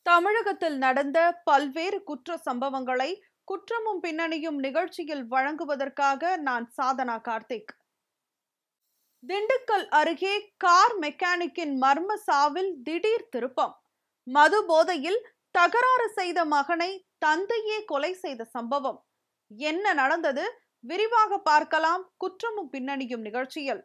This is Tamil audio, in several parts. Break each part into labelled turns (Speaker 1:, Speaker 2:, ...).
Speaker 1: தமிழகத்தில் நடந்த பல்வேறு குற்ற சம்பவங்களை குற்றமும் பின்னணியும் நிகழ்ச்சியில் வழங்குவதற்காக நான் சாதனா கார்த்திக் திண்டுக்கல் அருகே கார் மெக்கானிக்கின் மர்ம சாவில் திடீர் திருப்பம் மது போதையில் தகராறு செய்த மகனை தந்தையே கொலை செய்த சம்பவம் என்ன நடந்தது விரிவாக பார்க்கலாம் குற்றமும் பின்னணியும் நிகழ்ச்சியில்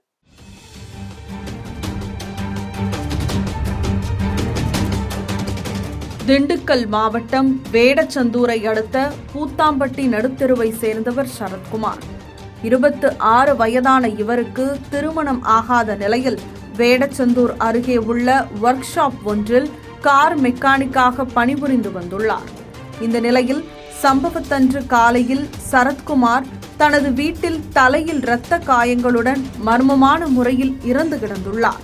Speaker 1: திண்டுக்கல் மாவட்டம் வேடச்சந்தூரை அடுத்த கூத்தாம்பட்டி நடுத்தெருவை சேர்ந்தவர் சரத்குமார் இருபத்து ஆறு வயதான இவருக்கு திருமணம் ஆகாத நிலையில் வேடச்சந்தூர் அருகே உள்ள ஒர்க் ஷாப் ஒன்றில் கார் மெக்கானிக்காக பணிபுரிந்து வந்துள்ளார் இந்த நிலையில் சம்பவத்தன்று காலையில் சரத்குமார் தனது வீட்டில் தலையில் இரத்த காயங்களுடன் மர்மமான முறையில் இறந்து கிடந்துள்ளார்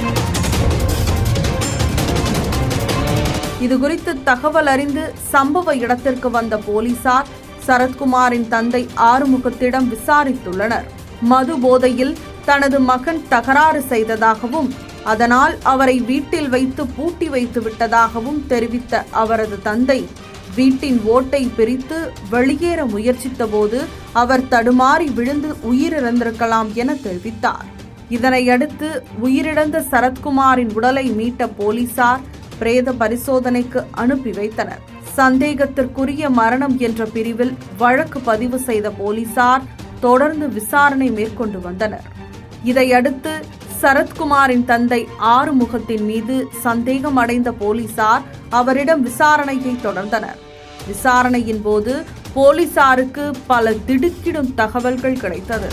Speaker 1: இதுகுறித்து தகவல் அறிந்து சம்பவ இடத்திற்கு வந்த போலீசார் சரத்குமாரின் தந்தை ஆறுமுகத்திடம் விசாரித்துள்ளனர் மது போதையில் தனது மகன் தகராறு செய்ததாகவும் அதனால் அவரை வீட்டில் வைத்து பூட்டி வைத்து விட்டதாகவும் தெரிவித்த அவரது தந்தை வீட்டின் ஓட்டை பிரித்து வெளியேற முயற்சித்தபோது அவர் தடுமாறி விழுந்து உயிரிழந்திருக்கலாம் என தெரிவித்தார் இதனையடுத்து உயிரிழந்த சரத்குமாரின் உடலை மீட்ட போலீசார் பிரேத பரிசோதனைக்கு அனுப்பி வைத்தனர் சந்தேகத்திற்குரிய மரணம் என்ற பிரிவில் வழக்கு பதிவு செய்த போலீசார் தொடர்ந்து விசாரணை மேற்கொண்டு வந்தனர் இதையடுத்து சரத்குமாரின் தந்தை ஆறுமுகத்தின் மீது சந்தேகம் அடைந்த போலீசார் அவரிடம் விசாரணையை தொடர்ந்தனர் விசாரணையின் போது போலீசாருக்கு பல திடுக்கிடும் தகவல்கள் கிடைத்தது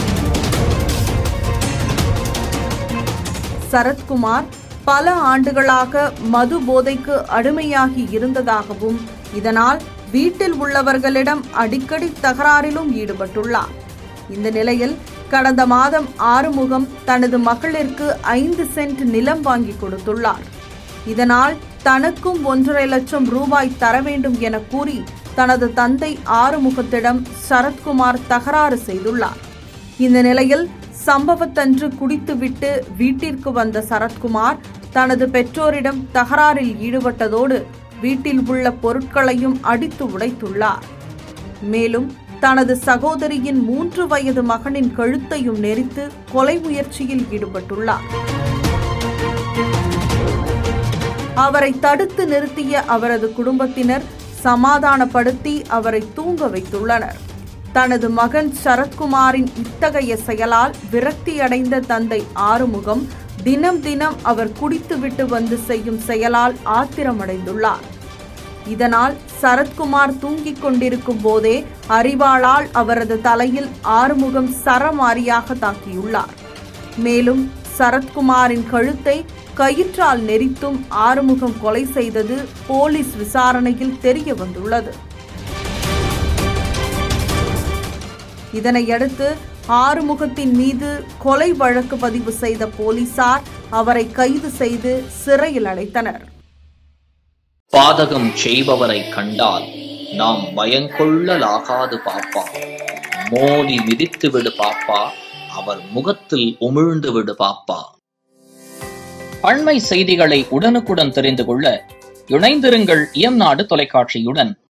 Speaker 1: சரத்குமார் பல ஆண்டுகளாக மது போதைக்கு அடிமையாகி இருந்ததாகவும் இதனால் வீட்டில் உள்ளவர்களிடம் அடிக்கடி தகராறிலும் ஈடுபட்டுள்ளார் இந்த நிலையில் கடந்த மாதம் ஆறுமுகம் தனது மகளிற்கு ஐந்து சென்ட் நிலம் வாங்கி கொடுத்துள்ளார் இதனால் தனக்கும் ஒன்றரை லட்சம் ரூபாய் தர வேண்டும் என கூறி தனது தந்தை ஆறுமுகத்திடம் சரத்குமார் தகராறு செய்துள்ளார் இந்த நிலையில் சம்பவத்தன்று குடித்துவிட்டு வீட்டிற்கு வந்த சரத்குமார் தனது பெற்றோரிடம் தகராறில் ஈடுபட்டதோடு வீட்டில் உள்ள பொருட்களையும் அடித்து உடைத்துள்ளார் மேலும் தனது சகோதரியின் மூன்று வயது மகனின் கழுத்தையும் நெரித்து கொலை முயற்சியில் ஈடுபட்டுள்ளார் அவரை தடுத்து நிறுத்திய அவரது குடும்பத்தினர் சமாதானப்படுத்தி அவரை தூங்க வைத்துள்ளனர் தனது மகன் சரத்குமாரின் இத்தகைய செயலால் விரக்தியடைந்த தந்தை ஆறுமுகம் தினம் தினம் அவர் குடித்துவிட்டு வந்து செய்யும் செயலால் ஆத்திரமடைந்துள்ளார் இதனால் சரத்குமார் தூங்கிக் கொண்டிருக்கும் போதே அறிவாளால் அவரது தலையில் ஆறுமுகம் சரமாரியாக தாக்கியுள்ளார் மேலும் சரத்குமாரின் கழுத்தை கயிற்றால் நெரித்தும் ஆறுமுகம் கொலை செய்தது போலீஸ் விசாரணையில் தெரிய வந்துள்ளது இதனையடுத்து ஆறுமுகத்தின் மீது கொலை வழக்கு பதிவு செய்த போலீசார் அவரை கைது செய்து சிறையில் அடைத்தனர்
Speaker 2: பாதகம் செய்பவரை கண்டால் நாம் பயங்கொள்ளலாகாது பாப்பா மோதி மிதித்து விடு பாப்பா அவர் முகத்தில் உமிழ்ந்து விடு பாப்பா அண்மை செய்திகளை உடனுக்குடன் தெரிந்து கொள்ள இணைந்திருங்கள் இயம்நாடு தொலைக்காட்சியுடன்